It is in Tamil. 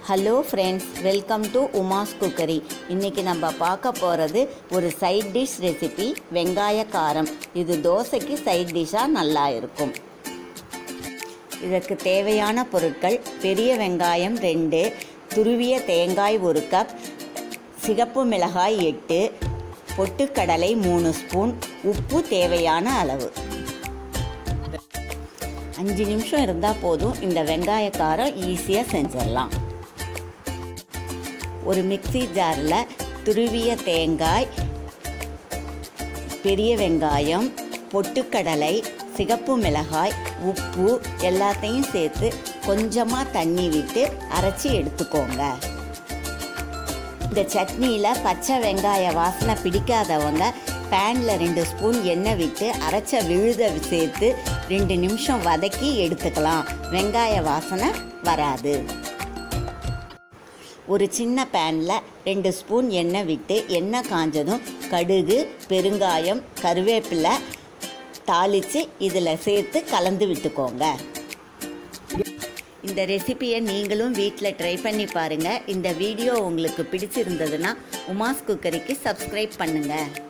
hello friends welcome to Uma's cookery இன்றைக்கி நம்ம பார்க்க போகிறது ஒரு சைட் டிஷ் ரெசிபி வெங்காய காரம் இது தோசைக்கு சைட் டிஷ்ஷாக நல்லா இருக்கும் இதற்கு தேவையான பொருட்கள் பெரிய வெங்காயம் ரெண்டு துருவிய தேங்காய் ஒரு கப் சிகப்பு மிளகாய் எட்டு பொட்டுக்கடலை மூணு ஸ்பூன் உப்பு தேவையான அளவு அஞ்சு நிமிஷம் இருந்தால் போதும் இந்த வெங்காய காரம் ஈஸியாக செஞ்சிடலாம் ஒரு மிக்ஸி ஜாரில் துருவிய தேங்காய் பெரிய வெங்காயம் பொட்டுக்கடலை சிகப்பு மிளகாய் உப்பு எல்லாத்தையும் சேர்த்து கொஞ்சமாக தண்ணி விட்டு அரைச்சி எடுத்துக்கோங்க இந்த சட்னியில் பச்சை வெங்காய வாசனை பிடிக்காதவங்க பேனில் ரெண்டு ஸ்பூன் எண்ணெய் விட்டு அரைச்ச விழுத சேர்த்து ரெண்டு நிமிஷம் வதக்கி எடுத்துக்கலாம் வெங்காய வாசனை வராது ஒரு சின்ன பேனில் ரெண்டு ஸ்பூன் எண்ணெய் விட்டு எண்ணெய் காஞ்சதும் கடுகு பெருங்காயம் கருவேப்பிலை தாளித்து இதில் சேர்த்து கலந்து விட்டுக்கோங்க இந்த ரெசிபியை நீங்களும் வீட்டில் ட்ரை பண்ணி பாருங்கள் இந்த வீடியோ உங்களுக்கு பிடிச்சிருந்ததுன்னா உமாஸ் குக்கரிக்கு சப்ஸ்கிரைப் பண்ணுங்கள்